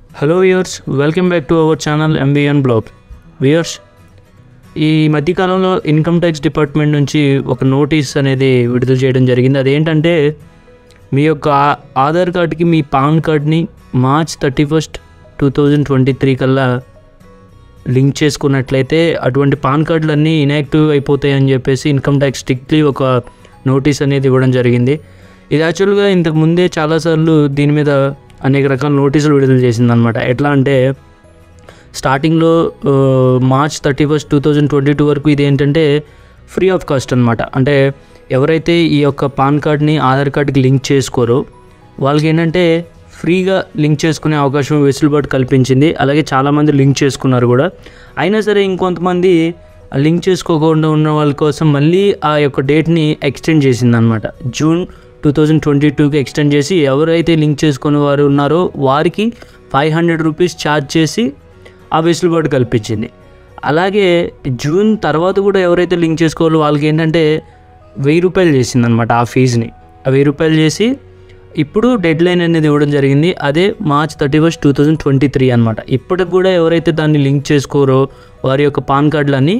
hello viewers welcome back to our channel MBN blog viewers ఈ మధ్యకాలంలో income tax department నుంచి ఒక notice అనేది విడుదల చేయడం జరిగింది అదేంటంటే మీ యొక్క ఆ- ఆధార్ కార్డ్కి మీ పాన్ కార్డ్ని March thirty first two thousand twenty three కల్లా లింక్ చేసుకున్నట్లయితే అటువంటి పాన్ కార్డులు అన్నీ ఇన్యాక్టివ్ అయిపోతాయి అని చెప్పేసి ఇన్కమ్ ట్యాక్స్ స్ట్రిక్ట్లీ ఒక నోటీస్ అనేది ఇవ్వడం జరిగింది ఇది యాక్చువల్గా ఇంతకు ముందే చాలాసార్లు దీని మీద అనేక రకాల నోటీసులు విడుదల చేసిందనమాట ఎట్లా అంటే స్టార్టింగ్లో ఆ, March thirty first two thousand twenty two వరకు ఇది ఏంటంటే ఫ్రీ ఆఫ్ కాస్ట్ అనమాట అంటే ఎవరైతే ఈ యొక్క పాన్ కార్డ్ని ఆధార్ కార్డ్కి లింక్ చేసుకోరో వాళ్ళకి ఏంటంటే ఫ్రీగా లింక్ చేసుకునే అవకాశం వెసులుబాటు కల్పించింది అలాగే చాలామంది లింక్ చేసుకున్నారు కూడా అయినా సరే ఇంకొంతమంది ఆ లింక్ చేసుకోకుండా ఉన్న వాళ్ళ కోసం మళ్ళీ ఆ యొక్క డేట్ని ఎక్స్టెండ్ చేసిందనమాట జూన్ టూ థౌజండ్ ట్వంటీ టూకి ఎక్స్టెండ్ చేసి ఎవరైతే లింక్ చేసుకునే వారు ఉన్నారో వారికి ఫైవ్ హండ్రెడ్ రూపీస్ ఛార్జ్ చేసి ఆ వెసులుబాటు కల్పించింది అలాగే జూన్ తర్వాత కూడా ఎవరైతే లింక్ చేసుకోవాలో వాళ్ళకి ఏంటంటే వెయ్యి రూపాయలు చేసిందనమాట ఆ ఫీజుని ఆ వెయ్యి రూపాయలు చేసి ఇప్పుడు డెడ్ లైన్ అనేది ఇవ్వడం జరిగింది అదే March thirty first two thousand twenty three అనమాట ఇప్పటికి కూడా ఎవరైతే దాన్ని లింక్ చేసుకోరో వారి యొక్క పాన్ కార్డులన్నీ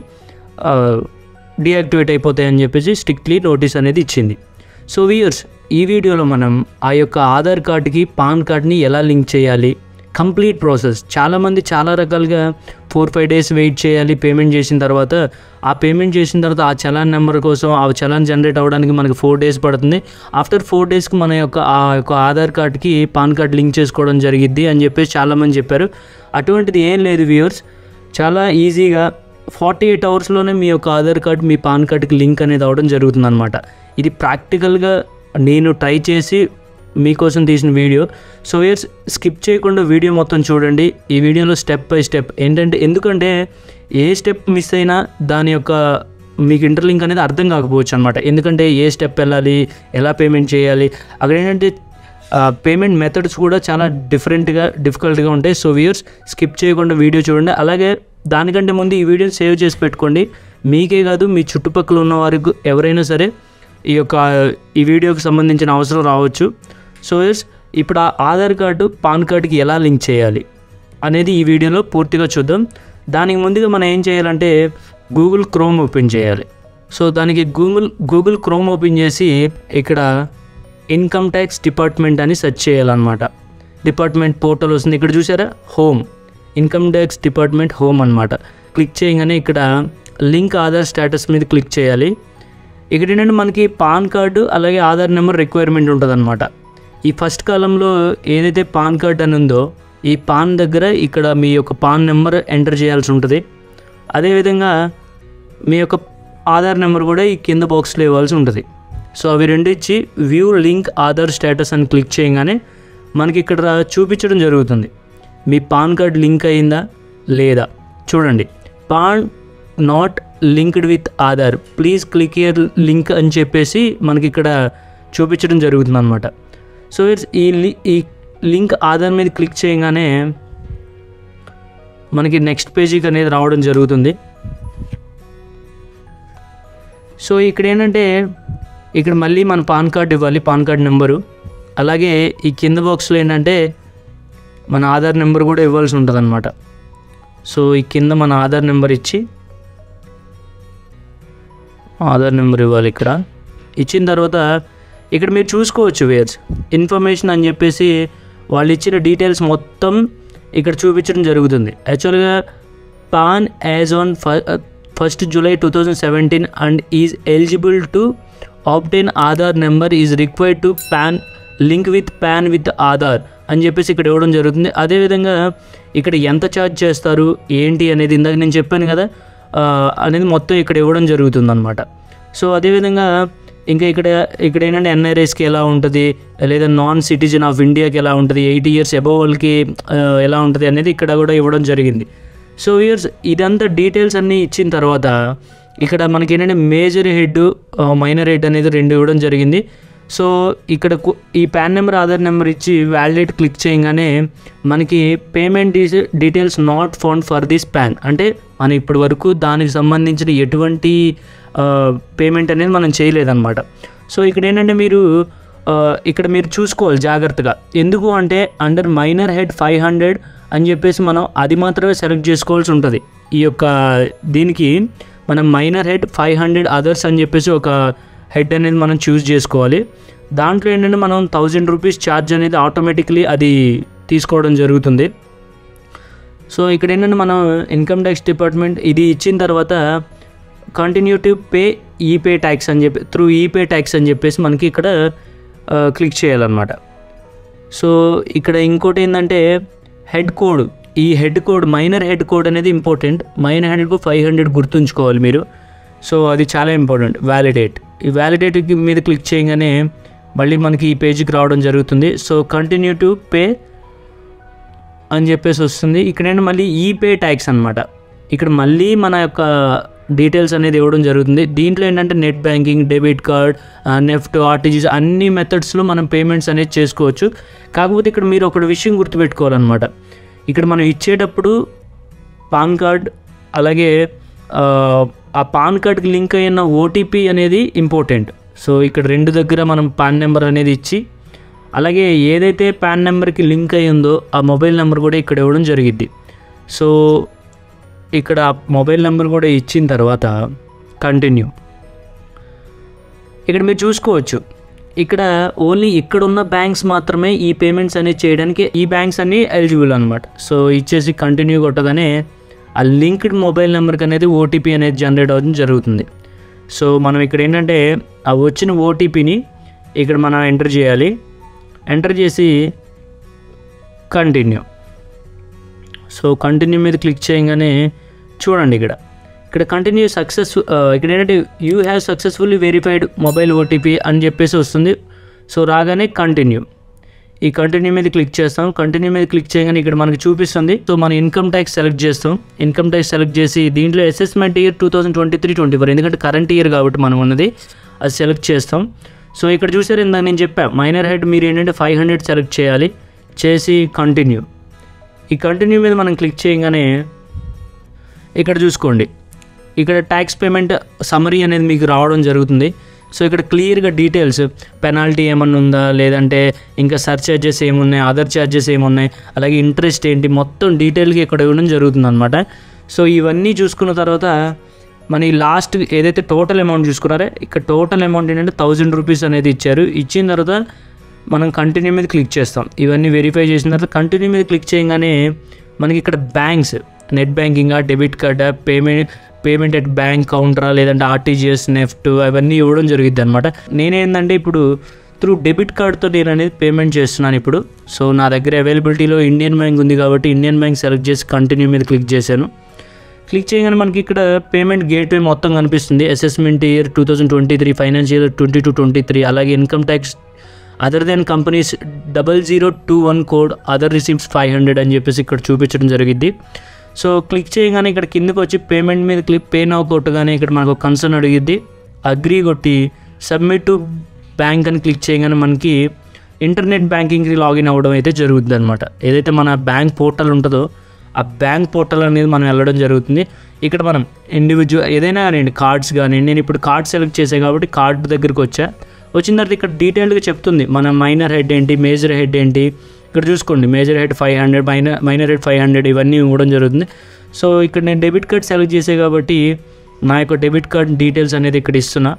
డీయాక్టివేట్ అయిపోతాయని చెప్పేసి స్ట్రిక్ట్లీ నోటీస్ అనేది ఇచ్చింది సో వ్యూయర్స్ ఈ వీడియోలో మనం ఆ యొక్క ఆధార్ కార్డ్కి పాన్ కార్డ్ని ఎలా లింక్ చేయాలి కంప్లీట్ ప్రాసెస్ చాలామంది చాలా రకాలుగా ఫోర్ ఫైవ్ డేస్ వెయిట్ చేయాలి పేమెంట్ చేసిన తర్వాత ఆ పేమెంట్ చేసిన తర్వాత ఆ చలాన్ నెంబర్ కోసం ఆ చలాన్ జనరేట్ అవ్వడానికి మనకి ఫోర్ డేస్ పడుతుంది ఆఫ్టర్ ఫోర్ డేస్కి మన యొక్క ఆ యొక్క ఆధార్ కార్డ్కి పాన్ కార్డ్ లింక్ చేసుకోవడం జరిగిద్ది అని చెప్పేసి చాలామంది చెప్పారు అటువంటిది ఏం లేదు వ్యూవర్స్ చాలా ఈజీగా ఫార్టీ ఎయిట్ అవర్స్లోనే మీ యొక్క ఆధార్ కార్డ్ మీ పాన్ కార్డ్కి లింక్ అనేది అవ్వడం జరుగుతుందన్నమాట ఇది ప్రాక్టికల్గా నేను ట్రై చేసి మీకోసం తీసిన వీడియో సో ఇయర్స్ స్కిప్ చేయకుండా వీడియో మొత్తం చూడండి ఈ వీడియోలో స్టెప్ బై స్టెప్ ఏంటంటే ఎందుకంటే ఏ స్టెప్ మిస్ అయినా దాని యొక్క మీకు ఇంటర్లింక్ అనేది అర్థం కాకపోవచ్చు అనమాట ఎందుకంటే ఏ స్టెప్ వెళ్ళాలి ఎలా పేమెంట్ చేయాలి అక్కడ ఏంటంటే పేమెంట్ మెథడ్స్ కూడా చాలా డిఫరెంట్గా డిఫికల్ట్గా ఉంటాయి సో వ్యూయర్స్ స్కిప్ చేయకుండా వీడియో చూడండి అలాగే దానికంటే ముందు ఈ వీడియోని సేవ్ చేసి పెట్టుకోండి మీకే కాదు మీ చుట్టుపక్కల ఉన్న వారికి ఎవరైనా సరే ఈ యొక్క ఈ వీడియోకి సంబంధించిన అవసరం రావచ్చు సో ఎస్ ఇప్పుడు ఆ ఆధార్ కార్డు పాన్ కార్డుకి ఎలా లింక్ చేయాలి అనేది ఈ వీడియోలో పూర్తిగా చూద్దాం దానికి ముందుగా మనం ఏం చేయాలంటే గూగుల్ క్రోమ్ ఓపెన్ చేయాలి సో దానికి గూగుల్ గూగుల్ క్రోమ్ ఓపెన్ చేసి ఇక్కడ ఇన్కమ్ ట్యాక్స్ డిపార్ట్మెంట్ అని సెర్చ్ చేయాలన్నమాట డిపార్ట్మెంట్ పోర్టల్ వస్తుంది ఇక్కడ చూసారా home income tax department home అనమాట క్లిక్ చేయగానే ఇక్కడ లింక్ ఆధార్ స్టేటస్ మీద క్లిక్ చేయాలి ఇక్కడ ఏంటంటే మనకి పాన్ కార్డు అలాగే ఆధార్ నెంబర్ రిక్వైర్మెంట్ ఉంటుందన్నమాట ఈ ఫస్ట్ కాలంలో ఏదైతే పాన్ కార్డ్ అని ఉందో ఈ పాన్ దగ్గర ఇక్కడ మీ యొక్క పాన్ నెంబర్ ఎంటర్ చేయాల్సి ఉంటుంది అదేవిధంగా మీ యొక్క ఆధార్ నెంబర్ కూడా ఈ కింద బాక్స్లో ఇవ్వాల్సి ఉంటుంది సో అవి రెండు ఇచ్చి వ్యూ లింక్ ఆధార్ స్టేటస్ అని క్లిక్ చేయగానే మనకి ఇక్కడ చూపించడం జరుగుతుంది మీ పాన్ కార్డ్ లింక్ అయిందా లేదా చూడండి PAN not linked with Aadhaar please click here link అని చెప్పేసి మనకి ఇక్కడ చూపించడం జరుగుతుంది అనమాట సో ఇట్స్ ఈ లి ఈ లింక్ ఆధార్ మీద క్లిక్ చేయగానే మనకి నెక్స్ట్ పేజీకి అనేది రావడం జరుగుతుంది సో ఇక్కడ ఏంటంటే ఇక్కడ మళ్ళీ మన పాన్ కార్డ్ ఇవ్వాలి పాన్ కార్డ్ నెంబరు అలాగే ఈ కింద బాక్స్లో ఏంటంటే మన ఆధార్ నెంబర్ కూడా ఇవ్వాల్సి ఉంటుంది అనమాట సో ఈ కింద మన ఆధార్ నెంబర్ ఇచ్చి ఆధార్ నెంబర్ ఇవ్వాలి ఇక్కడ ఇచ్చిన తర్వాత ఇక్కడ మీరు చూసుకోవచ్చు వేర్స్ ఇన్ఫర్మేషన్ అని చెప్పేసి వాళ్ళు ఇచ్చిన డీటెయిల్స్ మొత్తం ఇక్కడ చూపించడం జరుగుతుంది యాక్చువల్గా PAN as on first July two thousand seventeen and is eligible to obtain Aadhaar number is required to PAN link with PAN with Aadhaar అని చెప్పేసి ఇక్కడ ఇవ్వడం జరుగుతుంది అదేవిధంగా ఇక్కడ ఎంత ఛార్జ్ చేస్తారు ఏంటి అనేది ఇందాక నేను చెప్పాను కదా ఆ, అనేది మొత్తం ఇక్కడ ఇవ్వడం జరుగుతుంది అనమాట సో అదేవిధంగా ఇంకా ఇక్కడ ఇక్కడ ఏంటంటే ఎన్ఆర్ఐస్కి ఎలా ఉంటుంది లేదా నాన్ సిటిజన్ ఆఫ్ ఇండియాకి ఎలా ఉంటుంది ఎయిటీ ఇయర్స్ అబవ్ వాళ్ళకి ఆ, ఎలా ఉంటుంది అనేది ఇక్కడ కూడా ఇవ్వడం జరిగింది సో ఇయర్స్ ఇదంతా డీటెయిల్స్ అన్నీ ఇచ్చిన తర్వాత ఇక్కడ మనకి ఏంటంటే మేజర్ హెడ్ మైనర్ హెడ్ అనేది రెండు ఇవ్వడం జరిగింది సో ఇక్కడ కు- ఈ పాన్ నెంబర్ ఆధార్ నెంబర్ ఇచ్చి వ్యాలిడేట్ క్లిక్ చేయగానే మనకి payment details not found for this PAN అంటే మనం ఇప్పటి వరకు దానికి సంబంధించిన ఎటువంటి పేమెంట్ అనేది మనం చేయలేదన్నమాట సో ఇక్కడ ఏంటంటే మీరు ఆ, ఇక్కడ మీరు చూసుకోవాలి జాగ్రత్తగా ఎందుకు అంటే under minor head five hundred అని చెప్పేసి మనం అది మాత్రమే సెలెక్ట్ చేసుకోవాల్సి ఉంటుంది ఈ యొక్క దీనికి మనం minor head five hundred others అని చెప్పేసి ఒక హెడ్ అనేది మనం చూస్ చేసుకోవాలి దాంట్లో ఏంటంటే మనం థౌజండ్ రూపీస్ ఛార్జ్ అనేది ఆటోమేటిక్లీ అది తీసుకోవడం జరుగుతుంది సో ఇక్కడ ఏంటంటే మనం ఇన్కమ్ ట్యాక్స్ డిపార్ట్మెంట్ ఇది ఇచ్చిన తర్వాత continue to pay epay tax అని చెప్పి త్రూ ఈపే ట్యాక్స్ అని చెప్పేసి మనకి ఇక్కడ క్లిక్ చేయాలన్నమాట సో ఇక్కడ ఇంకోటి ఏంటంటే హెడ్ కోడ్ ఈ head code minor head code అనేది important minor head code five hundred గుర్తుంచుకోవాలి మీరు సో అది చాలా ఇంపార్టెంట్ వ్యాలిడేట్ ఈ వ్యాలిడేట్ మీద క్లిక్ చేయగానే మళ్ళీ మనకి ఈ పేజ్కి రావడం జరుగుతుంది సో కంటిన్యూ టు పే అని చెప్పేసి వస్తుంది ఇక్కడ ఏంటి మళ్ళీ ఈపే ట్యాక్స్ అనమాట ఇక్కడ మళ్ళీ మన యొక్క డీటెయిల్స్ అనేది ఇవ్వడం జరుగుతుంది దీంట్లో ఏంటంటే net banking debit card NEFT RTGS అన్ని మెథడ్స్లో మనం పేమెంట్స్ అనేది చేసుకోవచ్చు కాకపోతే ఇక్కడ మీరు ఒక విషయం గుర్తుపెట్టుకోవాలన్నమాట ఇక్కడ మనం ఇచ్చేటప్పుడు పాన్ కార్డ్ అలాగే ఆ, ఆ పాన్ కార్డ్కి లింక్ అయిన ఓటీపీ అనేది ఇంపార్టెంట్ సో ఇక్కడ రెండు దగ్గర మనం పాన్ నెంబర్ అనేది ఇచ్చి అలాగే ఏదైతే పాన్ నెంబర్కి లింక్ అయి ఉందో ఆ మొబైల్ నెంబర్ కూడా ఇక్కడ ఇవ్వడం జరిగిద్ది సో ఇక్కడ ఆ మొబైల్ నెంబర్ కూడా ఇచ్చిన తర్వాత కంటిన్యూ ఇక్కడ మీరు చూసుకోవచ్చు ఇక్కడ ఓన్లీ ఇక్కడ ఉన్న బ్యాంక్స్ మాత్రమే ఈ పేమెంట్స్ అనేది చేయడానికి ఈ బ్యాంక్స్ అన్ని ఎలిజిబుల్ అనమాట సో ఇచ్చేసి కంటిన్యూ కొట్టగానే ఆ లింక్డ్ మొబైల్ నెంబర్కి అనేది ఓటీపీ అనేది జనరేట్ అవ్వడం జరుగుతుంది సో మనం ఇక్కడ ఏంటంటే ఆ వచ్చిన ఓటీపీని ఇక్కడ మనం ఎంటర్ చేయాలి ఎంటర్ చేసి కంటిన్యూ సో కంటిన్యూ మీద క్లిక్ చేయగానే చూడండి ఇక్కడ ఇక్కడ కంటిన్యూ సక్సెస్ ఇక్కడ ఏంటంటే you have successfully verified mobile OTP అని చెప్పేసి వస్తుంది సో రాగానే కంటిన్యూ ఈ కంటిన్యూ మీద క్లిక్ చేస్తాం కంటిన్యూ మీద క్లిక్ చేయగానే ఇక్కడ మనకి చూపిస్తుంది సో మన ఇన్కమ్ ట్యాక్స్ సెలెక్ట్ చేస్తాం ఇన్కమ్ ట్యాక్స్ సెలెక్ట్ చేసి దీంట్లో assessment year two thousand twenty three twenty four ఎందుకంటే కరెంట్ ఇయర్ కాబట్టి మనం ఉన్నది అది సెలెక్ట్ చేస్తాం సో ఇక్కడ చూసారు ఇందాక నేను చెప్పా మైనర్ హెడ్ మీరు ఏంటంటే ఫైవ్ హండ్రెడ్ సెలెక్ట్ చేయాలి చేసి కంటిన్యూ ఈ కంటిన్యూ మీద మనం క్లిక్ చేయగానే ఇక్కడ చూసుకోండి ఇక్కడ ట్యాక్స్ పేమెంట్ సమరీ అనేది మీకు రావడం జరుగుతుంది సో ఇక్కడ క్లియర్గా డీటెయిల్స్ పెనాల్టీ ఏమన్నా ఉందా లేదంటే ఇంకా సర్చ్ చార్జెస్ ఏమున్నాయి అదర్ ఛార్జెస్ ఏమున్నాయి అలాగే ఇంట్రెస్ట్ ఏంటి మొత్తం డీటెయిల్గా ఇక్కడ ఇవ్వడం జరుగుతుంది అనమాట సో ఇవన్నీ చూసుకున్న తర్వాత మన ఈ లాస్ట్ ఏదైతే టోటల్ అమౌంట్ చూసుకున్నారో ఇక్కడ టోటల్ అమౌంట్ ఏంటంటే థౌజండ్ రూపీస్ అనేది ఇచ్చారు ఇచ్చిన తర్వాత మనం కంటిన్యూ మీద క్లిక్ చేస్తాం ఇవన్నీ వెరిఫై చేసిన తర్వాత కంటిన్యూ మీద క్లిక్ చేయగానే మనకి ఇక్కడ బ్యాంక్స్ నెట్ బ్యాంకింగ్ డెబిట్ కార్డా పేమెంట్ పేమెంట్ ఎట్ బ్యాంక్ కౌంటరా లేదంటే ఆర్టీజీఎస్ నెఫ్ట్ అవన్నీ ఇవ్వడం జరిగింది అనమాట నేనేందంటే ఇప్పుడు త్రూ డెబిట్ కార్డ్తో నేను అనేది పేమెంట్ చేస్తున్నాను ఇప్పుడు సో నా దగ్గర అవైలబిలిటీలో ఇండియన్ బ్యాంక్ ఉంది కాబట్టి ఇండియన్ బ్యాంక్ సెలెక్ట్ చేసి కంటిన్యూ మీద క్లిక్ చేశాను క్లిక్ చేయగానే మనకి ఇక్కడ పేమెంట్ గేట్వే మొత్తం కనిపిస్తుంది assessment year two thousand twenty three financial twenty two twenty three అలాగే income tax other than companies double zero two one code other receipts five hundred అని చెప్పేసి ఇక్కడ చూపించడం జరిగింది సో క్లిక్ చేయగానే ఇక్కడ కిందకి వచ్చి పేమెంట్ మీద క్లిక్ పే నౌ కొట్టగానే ఇక్కడ మనకు కన్సర్న్ అడిగిద్ది అగ్రీ కొట్టి సబ్మిట్ టు బ్యాంక్ అని క్లిక్ చేయగానే మనకి ఇంటర్నెట్ బ్యాంకింగ్కి లాగిన్ అవ్వడం అయితే జరుగుతుంది అనమాట ఏదైతే మన బ్యాంక్ పోర్టల్ ఉంటుందో ఆ బ్యాంక్ పోర్టల్ అనేది మనం వెళ్ళడం జరుగుతుంది ఇక్కడ మనం ఇండివిజువల్ ఏదైనా కానివ్వండి కార్డ్స్ కానీ నేను ఇప్పుడు కార్డ్ సెలెక్ట్ చేసాను కాబట్టి కార్డ్ దగ్గరికి వచ్చా వచ్చిన తర్వాత ఇక్కడ డీటెయిల్డ్గా చెప్తుంది మన మైనర్ హెడ్ ఏంటి మేజర్ హెడ్ ఏంటి ఇక్కడ చూసుకోండి major head five hundred minor minor head five hundred ఇవన్నీ ఇవ్వడం జరుగుతుంది సో ఇక్కడ నేను డెబిట్ కార్డ్ సెలెక్ట్ చేసే కాబట్టి నా యొక్క డెబిట్ కార్డ్ డీటెయిల్స్ అనేది ఇక్కడ ఇస్తున్నా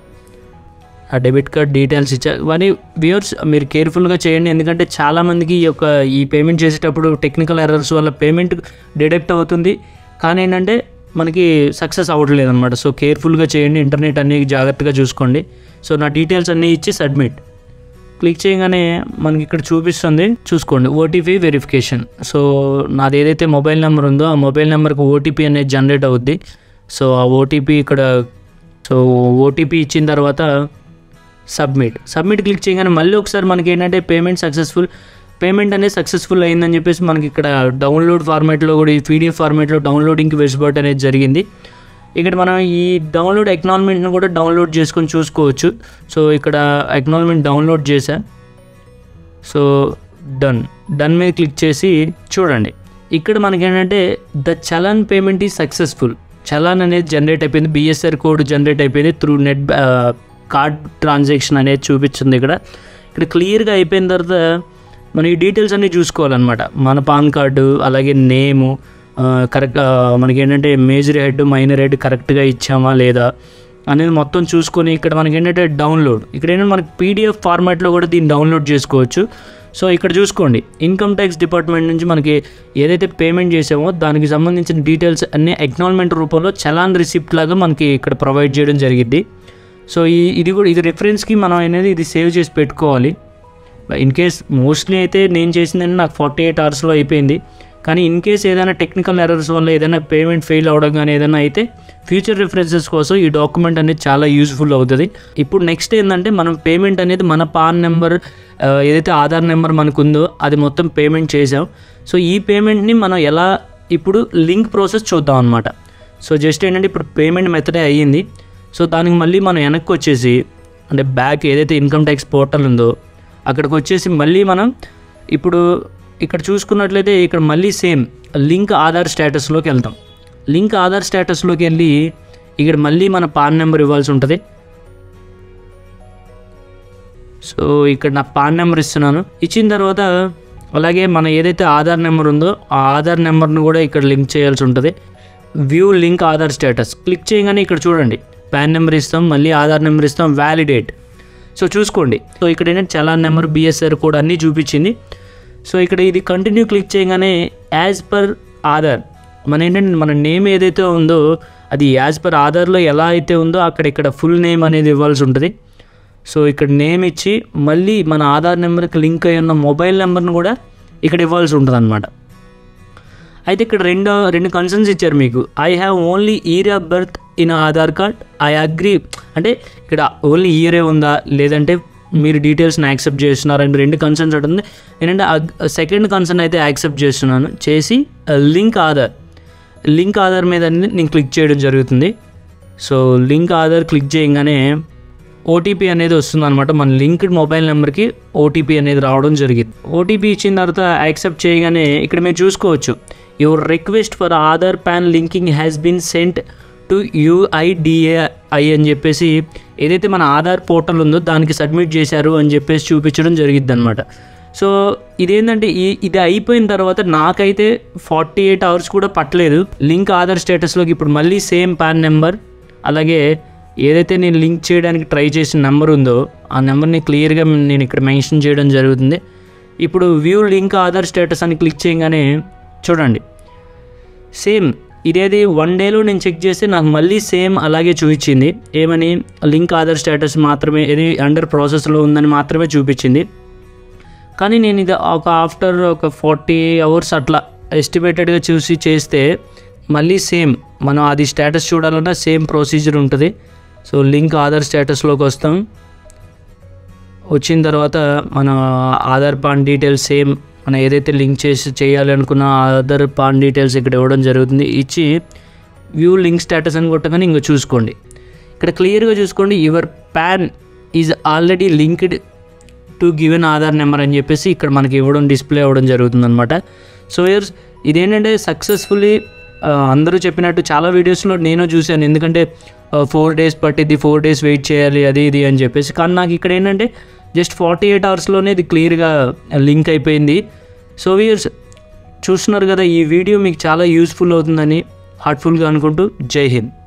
ఆ డెబిట్ కార్డ్ డీటెయిల్స్ ఇచ్చా కానీ వ్యూవర్స్ మీరు కేర్ఫుల్గా చేయండి ఎందుకంటే చాలామందికి ఈ యొక్క ఈ పేమెంట్ చేసేటప్పుడు టెక్నికల్ ఎర్రర్స్ వల్ల పేమెంట్ డిడక్ట్ అవుతుంది కానీ ఏంటంటే మనకి సక్సెస్ అవ్వట్లేదు అనమాట సో కేర్ఫుల్గా చేయండి ఇంటర్నెట్ అన్ని జాగ్రత్తగా చూసుకోండి సో నా డీటెయిల్స్ అన్నీ ఇచ్చి సబ్మిట్ క్లిక్ చేయగానే మనకి ఇక్కడ చూపిస్తుంది చూసుకోండి ఓటీపీ వెరిఫికేషన్ సో నాది ఏదైతే మొబైల్ నెంబర్ ఉందో ఆ మొబైల్ నెంబర్కి ఓటీపీ అనేది జనరేట్ అవుద్ది సో ఆ ఓటీపీ ఇక్కడ సో ఓటీపీ ఇచ్చిన తర్వాత సబ్మిట్ సబ్మిట్ క్లిక్ చేయగానే మళ్ళీ ఒకసారి మనకి ఏంటంటే పేమెంట్ సక్సెస్ఫుల్ పేమెంట్ అనేది సక్సెస్ఫుల్ అయిందని చెప్పేసి మనకి ఇక్కడ డౌన్లోడ్ ఫార్మాట్లో కూడా ఈ పీడిఎఫ్ ఫార్మాట్లో డౌన్లోడింగ్కి వెసులుబాటు అనేది జరిగింది ఇక్కడ మనం ఈ డౌన్లోడ్ ఎక్నాలజ్మెంట్ని కూడా డౌన్లోడ్ చేసుకొని చూసుకోవచ్చు సో ఇక్కడ ఎక్నాలజ్మెంట్ డౌన్లోడ్ చేశా సో డన్ డన్ మీద క్లిక్ చేసి చూడండి ఇక్కడ మనకి ఏంటంటే the challan payment is successful challan అనేది జనరేట్ అయిపోయింది బిఎస్ఆర్ కోడ్ జనరేట్ అయిపోయింది త్రూ నెట్ కార్డ్ ట్రాన్సాక్షన్ అనేది చూపించింది ఇక్కడ ఇక్కడ క్లియర్గా అయిపోయిన తర్వాత మనం ఈ డీటెయిల్స్ అన్నీ చూసుకోవాలన్నమాట మన పాన్ కార్డు అలాగే నేము కరెక్ట్ మనకి ఏంటంటే మేజర్ హెడ్ మైనర్ హెడ్ కరెక్ట్గా ఇచ్చామా లేదా అనేది మొత్తం చూసుకొని ఇక్కడ మనకి ఏంటంటే డౌన్లోడ్ ఇక్కడ ఏంటంటే మనకి పీడిఎఫ్ ఫార్మాట్లో కూడా దీన్ని డౌన్లోడ్ చేసుకోవచ్చు సో ఇక్కడ చూసుకోండి ఇన్కమ్ ట్యాక్స్ డిపార్ట్మెంట్ నుంచి మనకి ఏదైతే పేమెంట్ చేసామో దానికి సంబంధించిన డీటెయిల్స్ అన్నీ ఎక్నాల్మెంట్ రూపంలో చలాన్ రిసిప్ట్ లాగా మనకి ఇక్కడ ప్రొవైడ్ చేయడం జరిగింది సో ఈ ఇది కూడా ఇది రిఫరెన్స్కి మనం అనేది ఇది సేవ్ చేసి పెట్టుకోవాలి ఇన్ కేస్ మోస్ట్లీ అయితే నేను చేసిందని నాకు ఫార్టీ ఎయిట్ అవర్స్లో అయిపోయింది కానీ ఇన్ కేస్ ఏదైనా టెక్నికల్ ఎర్రర్స్ వల్ల ఏదైనా పేమెంట్ ఫెయిల్ అవడం కానీ ఏదైనా అయితే ఫ్యూచర్ రిఫరెన్సెస్ కోసం ఈ డాక్యుమెంట్ అనేది చాలా యూస్ఫుల్ అవుతుంది ఇప్పుడు నెక్స్ట్ ఏంటంటే మనం పేమెంట్ అనేది మన పాన్ నెంబర్ ఏదైతే ఆధార్ నెంబర్ మనకు ఉందో అది మొత్తం పేమెంట్ చేసాం సో ఈ పేమెంట్ని మనం ఎలా ఇప్పుడు లింక్ ప్రాసెస్ చూద్దాం అనమాట సో జస్ట్ ఏంటంటే ఇప్పుడు పేమెంట్ మెథడే అయ్యింది సో దానికి మళ్ళీ మనం వెనక్కి వచ్చేసి అంటే బ్యాక్ ఏదైతే ఇన్కమ్ ట్యాక్స్ పోర్టల్ ఉందో అక్కడికి వచ్చేసి మళ్ళీ మనం ఇప్పుడు ఇక్కడ చూసుకున్నట్లయితే ఇక్కడ మళ్ళీ సేమ్ లింక్ ఆధార్ స్టేటస్లోకి వెళ్తాం లింక్ ఆధార్ స్టేటస్లోకి వెళ్ళి ఇక్కడ మళ్ళీ మన పాన్ నెంబర్ ఇవ్వాల్సి ఉంటుంది సో ఇక్కడ నా పాన్ నెంబర్ ఇస్తున్నాను ఇచ్చిన తర్వాత అలాగే మన ఏదైతే ఆధార్ నెంబర్ ఉందో ఆ ఆధార్ నెంబర్ను కూడా ఇక్కడ లింక్ చేయాల్సి ఉంటుంది view link Aadhaar status click చేయగానే ఇక్కడ చూడండి పాన్ నెంబర్ ఇస్తాం మళ్ళీ ఆధార్ నెంబర్ ఇస్తాం వ్యాలిడేట్ సో చూసుకోండి సో ఇక్కడ ఏంటంటే చలాన్ నెంబర్ బిఎస్ఆర్ కోడ్ అన్నీ చూపించింది సో ఇక్కడ ఇది కంటిన్యూ క్లిక్ చేయగానే యాజ్ పర్ ఆధార్ మన ఏంటంటే మన నేమ్ ఏదైతే ఉందో అది యాజ్ పర్ ఆధార్లో ఎలా అయితే ఉందో అక్కడ ఇక్కడ ఫుల్ నేమ్ అనేది ఇవ్వాల్సి ఉంటుంది సో ఇక్కడ నేమ్ ఇచ్చి మళ్ళీ మన ఆధార్ నెంబర్కి లింక్ అయి ఉన్న మొబైల్ నెంబర్ని కూడా ఇక్కడ ఇవ్వాల్సి ఉంటుంది అనమాట అయితే ఇక్కడ రెండు రెండు కన్సర్న్స్ ఇచ్చారు మీకు I have only year of birth in Aadhaar card I agree అంటే ఇక్కడ ఓన్లీ ఇయరే ఉందా లేదంటే మీరు డీటెయిల్స్ని యాక్సెప్ట్ చేస్తున్నారని రెండు కన్సర్న్స్ ఉంటుంది ఏంటంటే సెకండ్ కన్సర్న్ అయితే యాక్సెప్ట్ చేస్తున్నాను చేసి లింక్ ఆధార్ లింక్ ఆధార్ మీద అనేది నేను క్లిక్ చేయడం జరుగుతుంది సో లింక్ ఆధార్ క్లిక్ చేయగానే ఓటీపీ అనేది వస్తుంది అనమాట మన లింక్డ్ మొబైల్ నెంబర్కి ఓటీపీ అనేది రావడం జరిగింది ఓటీపీ ఇచ్చిన తర్వాత యాక్సెప్ట్ చేయగానే ఇక్కడ మీరు చూసుకోవచ్చు your request for Aadhaar PAN linking has been sent to UIDAI అని చెప్పేసి ఏదైతే మన ఆధార్ పోర్టల్ ఉందో దానికి సబ్మిట్ చేశారు అని చెప్పేసి చూపించడం జరిగిద్ది అనమాట సో ఇదేంటంటే ఈ ఇది అయిపోయిన తర్వాత నాకైతే ఫార్టీ ఎయిట్ అవర్స్ కూడా పట్టలేదు లింక్ ఆధార్ స్టేటస్లోకి ఇప్పుడు మళ్ళీ సేమ్ పాన్ నెంబర్ అలాగే ఏదైతే నేను లింక్ చేయడానికి ట్రై చేసిన నెంబర్ ఉందో ఆ నెంబర్ని క్లియర్గా నేను ఇక్కడ మెన్షన్ చేయడం జరుగుతుంది ఇప్పుడు వ్యూ లింక్ ఆధార్ స్టేటస్ అని క్లిక్ చేయగానే చూడండి సేమ్ ఇదేది వన్ డేలో నేను చెక్ చేస్తే నాకు మళ్ళీ సేమ్ అలాగే చూపించింది ఏమని లింక్ ఆధార్ స్టేటస్ మాత్రమే ఇది అండర్ ప్రాసెస్లో ఉందని మాత్రమే చూపించింది కానీ నేను ఇది ఒక ఆఫ్టర్ ఒక ఫార్టీ అవర్స్ అట్లా ఎస్టిమేటెడ్గా చూసి చేస్తే మళ్ళీ సేమ్ మనం అది స్టేటస్ చూడాలన్నా సేమ్ ప్రొసీజర్ ఉంటుంది సో లింక్ ఆధార్ స్టేటస్లోకి వస్తాం వచ్చిన తర్వాత మన ఆధార్ పాన్ డీటెయిల్స్ సేమ్ మనం ఏదైతే లింక్ చేసి చేయాలి అనుకున్న ఆధార్ పాన్ డీటెయిల్స్ ఇక్కడ ఇవ్వడం జరుగుతుంది ఇచ్చి వ్యూ లింక్ స్టేటస్ అని కొట్టగానే ఇంకో చూసుకోండి ఇక్కడ క్లియర్గా చూసుకోండి your PAN is already linked to given Aadhaar number అని చెప్పేసి ఇక్కడ మనకి ఇవ్వడం డిస్ప్లే అవ్వడం జరుగుతుంది అనమాట సో ఇయర్స్ ఇదేంటంటే సక్సెస్ఫుల్లీ అందరూ చెప్పినట్టు చాలా వీడియోస్లో నేను చూశాను ఎందుకంటే ఫోర్ డేస్ పట్టిద్ది ఫోర్ డేస్ వెయిట్ చేయాలి అది ఇది అని చెప్పేసి కానీ నాకు ఇక్కడ ఏంటంటే జస్ట్ ఫార్టీ ఎయిట్ అవర్స్లోనే ఇది క్లియర్గా లింక్ అయిపోయింది సో ఇయర్స్ చూస్తున్నారు కదా ఈ వీడియో మీకు చాలా యూస్ఫుల్ అవుతుందని హార్ట్ఫుల్గా అనుకుంటూ జై హింద్